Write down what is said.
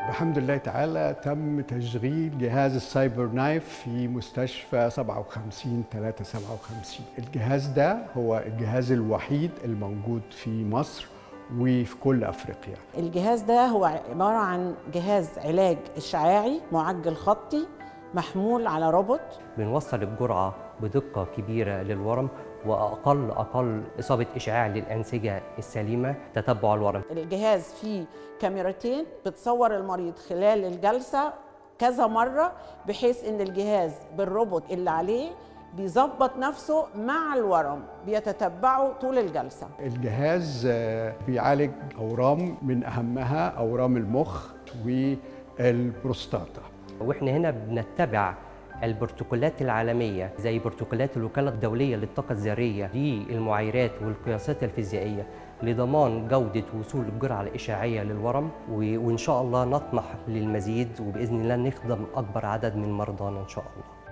بحمد الله تعالى تم تشغيل جهاز السايبر نايف في مستشفى 57 357 الجهاز ده هو الجهاز الوحيد الموجود في مصر وفي كل افريقيا الجهاز ده هو عبارة عن جهاز علاج إشعاعي معجل خطي محمول على روبوت بنوصل الجرعة بدقة كبيرة للورم وأقل أقل إصابة إشعاع للأنسجة السليمة تتبع الورم الجهاز فيه كاميرتين بتصور المريض خلال الجلسة كذا مرة بحيث ان الجهاز بالروبوت اللي عليه بيظبط نفسه مع الورم بيتتبعه طول الجلسة الجهاز آه، بيعالج اورام من اهمها اورام المخ والبروستاتا وإحنا هنا بنتبع البروتوكولات العالمية زي بروتوكولات الوكالة الدولية للطاقة الذرية للمعايرات والقياسات الفيزيائية لضمان جودة وصول الجرعة الإشعاعية للورم و- وإن شاء الله نطمح للمزيد وبإذن الله نخدم أكبر عدد من مرضانا إن شاء الله